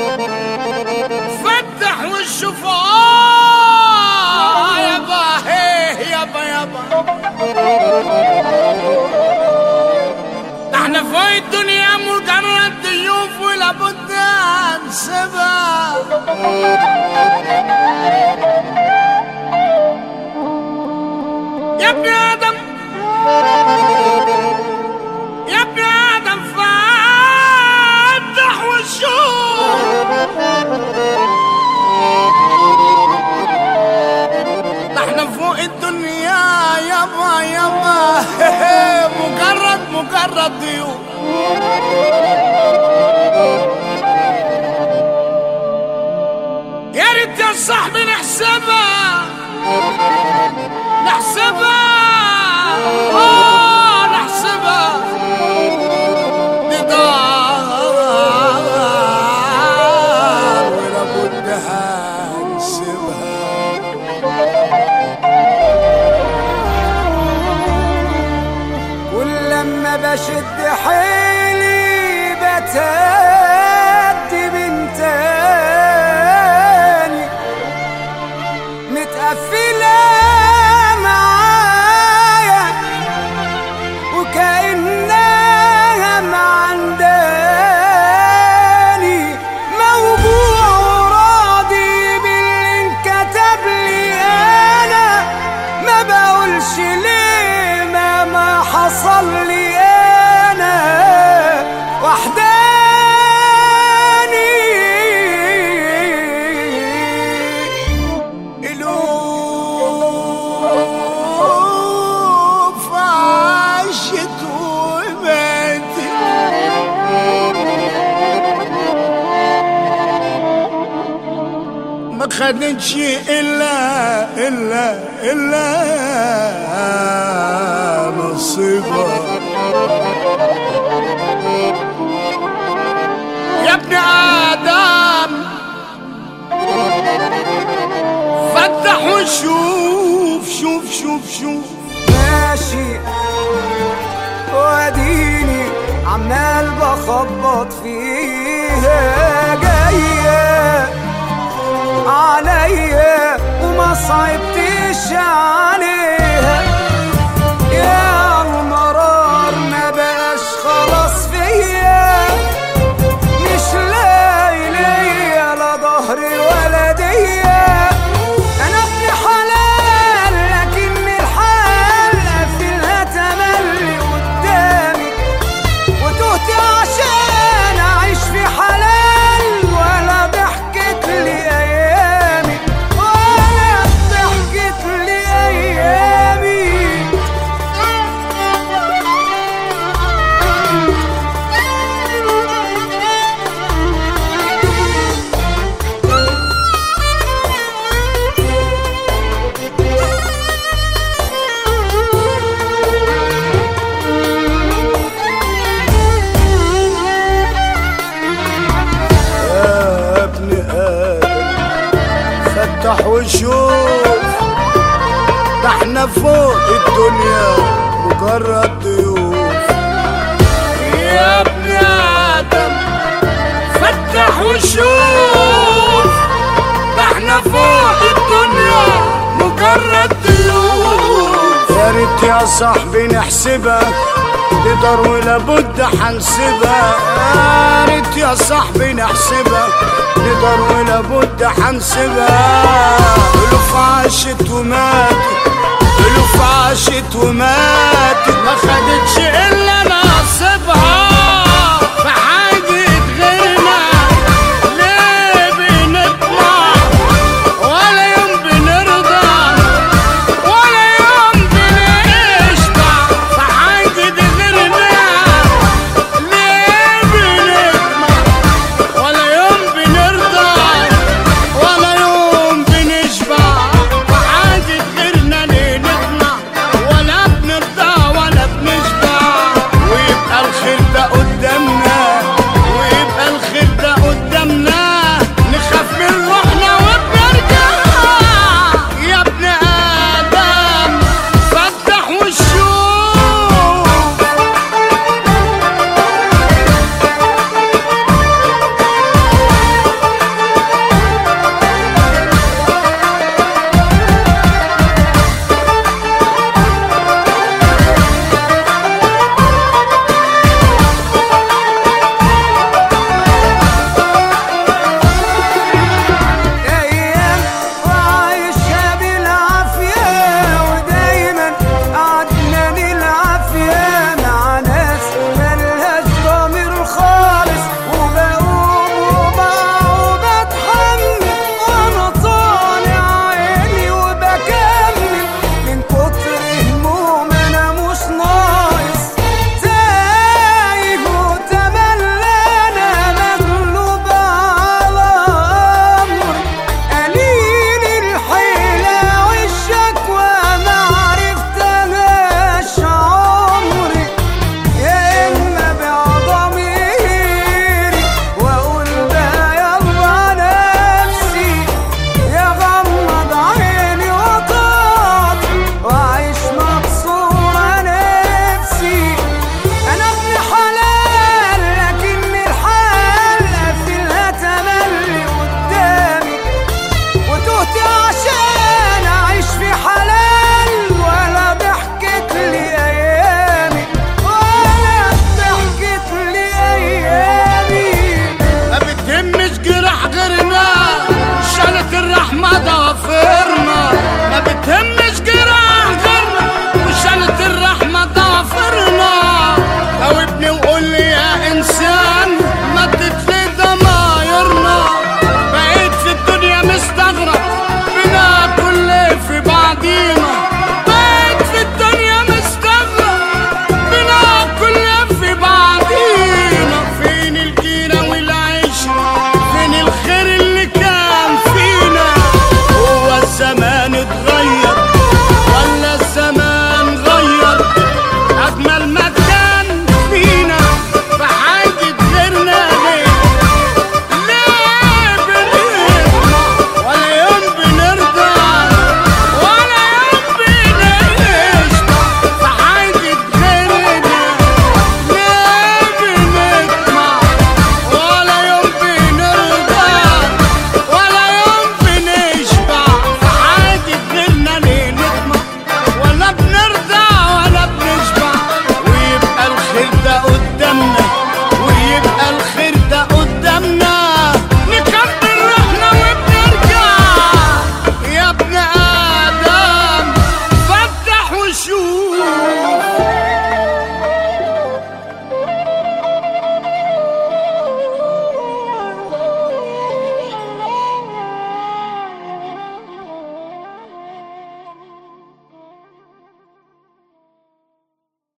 فتح وشوف آه يابا هيه يابا يابا احنا في الدنيا مجرد ضيوف ولابد هنسيبها يا ابن ادم يا ابن ادم فتح وشوف ده احنا فوق الدنيا يابا يابا مجرد مجرد ضيوف يا ريت يا صاحبي نحسبها نحسبها اه نحسبها ندار ولا بد هنسيبها كل لما بشد حيلي بتهدي من تاني متقفلة معايا وكأنها معنداني موجوع وراضي باللي انكتب لي انا ما بقولش ليه ما ما حصل لي انا وحداني الوف عاشت وماتت ما خدتش الا الا الا نصيبها يا ابن ادم فتح وشوف شوف شوف شوف ماشي واديني عمال بخبط فيها جاية عليا وما صعبتش عليها يا المرار ما بقاش خلاص فيا مش لاقي ليا لا ظهري ولا ديا انا ابن حلال لكن الحال قافلها تملي قدامي وتهت عشان اعيش في حلال ولا ضحكت لي ايامي ولا ضحكت لي ايامي يا ابن ادم فتح وشوف ده احنا فوق الدنيا مجرد ضيوف يا ابن ادم فتح وشوف ده احنا فوق الدنيا مجرد ضيوف يا ريت يا صاحبي نحسبها نقدر ولابد حنسيبها يا ريت يا صاحبي نحسبها نقدر ولابد حنسيبها الوف عاشت وماتت الوف عاشت وماتت ما خدتش الا نصيبها